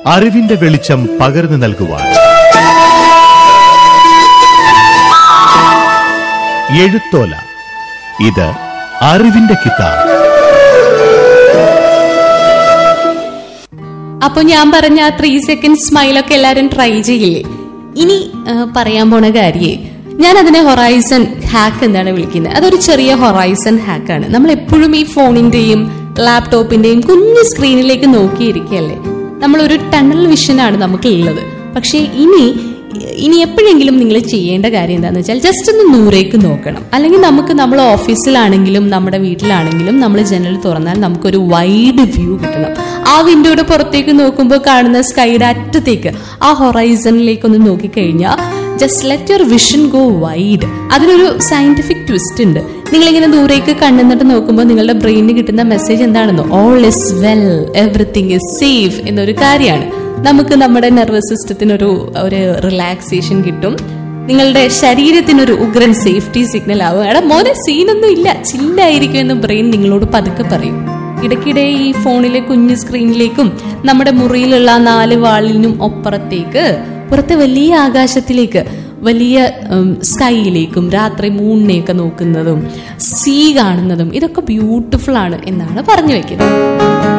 അറിവിന്റെ വെളിച്ചം പകർന്നു നൽകുവാൻ എഴുത്തോല ഇത് അറിവിന്റെ കിതാബ് അപ്പൊ ഞാൻ പറഞ്ഞ ആ ത്രീ സെക്കൻഡ് സ്മൈലൊക്കെ എല്ലാരും ട്രൈ ചെയ്യില്ലേ ഇനി ആ, പറയാൻ പോണ കാര്യേ ഞാൻ അതിനെ ഹൊറൈസൺ ഹാക്ക് എന്നാണ് വിളിക്കുന്നത് അതൊരു ചെറിയ ഹൊറൈസൺ ഹാക്കാണ് നമ്മൾ എപ്പോഴും ഈ ഫോണിന്റെയും ലാപ്ടോപ്പിന്റെയും കുഞ്ഞു സ്ക്രീനിലേക്ക് നോക്കിയിരിക്കുകയല്ലേ നമ്മളൊരു ടണൽ വിഷനാണ് നമുക്ക് ഉള്ളത് പക്ഷേ ഇനി ഇനി എപ്പോഴെങ്കിലും നിങ്ങൾ ചെയ്യേണ്ട കാര്യം എന്താണെന്ന് വെച്ചാൽ ജസ്റ്റ് ഒന്ന് നൂറേക്ക് നോക്കണം അല്ലെങ്കിൽ നമുക്ക് നമ്മൾ ഓഫീസിലാണെങ്കിലും നമ്മുടെ വീട്ടിലാണെങ്കിലും നമ്മൾ ജനൽ തുറന്നാൽ നമുക്കൊരു വൈഡ് വ്യൂ കിട്ടണം ആ വിൻഡോയുടെ പുറത്തേക്ക് നോക്കുമ്പോൾ കാണുന്ന സ്കൈയുടെ അറ്റത്തേക്ക് ആ ഹൊറൈസണിലേക്ക് ഒന്ന് നോക്കിക്കഴിഞ്ഞാൽ just let your vision go wide അതിനൊരു സയന്റിഫിക് ട്വിസ്റ്റ് ഉണ്ട് നിങ്ങളിങ്ങനെ ദൂരേക്ക് കണ്ണെന്നിട്ട് നോക്കുമ്പോൾ നിങ്ങളുടെ ബ്രെയിനിന് കിട്ടുന്ന മെസ്സേജ് എന്താണെന്നോ all is well everything is safe എന്നൊരു കാര്യമാണ് നമുക്ക് നമ്മുടെ നെർവസ് സിസ്റ്റത്തിനൊരു ഒരു റിലാക്സേഷൻ കിട്ടും നിങ്ങളുടെ ശരീരത്തിനൊരു ഉഗ്രൻ സേഫ്റ്റി സിഗ്നൽ ആവും എടാ മോനെ സീനൊന്നും ഇല്ല ചില്ലായിരിക്കും എന്ന് ബ്രെയിൻ നിങ്ങളോട് പതുക്കെ പറയും ഇടയ്ക്കിടെ ഈ ഫോണിലെ കുഞ്ഞു സ്ക്രീനിലേക്കും നമ്മുടെ മുറിയിലുള്ള ആ നാല് വാളിനും ഒപ്പുറത്തേക്ക് പുറത്തെ വലിയ ആകാശത്തിലേക്ക് വലിയ ഉം, സ്കൈയിലേക്കും രാത്രി മൂണിനെയൊക്കെ നോക്കുന്നതും സീ കാണുന്നതും ഇതൊക്കെ ബ്യൂട്ടിഫുൾ ആണ് എന്നാണ് പറഞ്ഞു വെക്കുന്നത്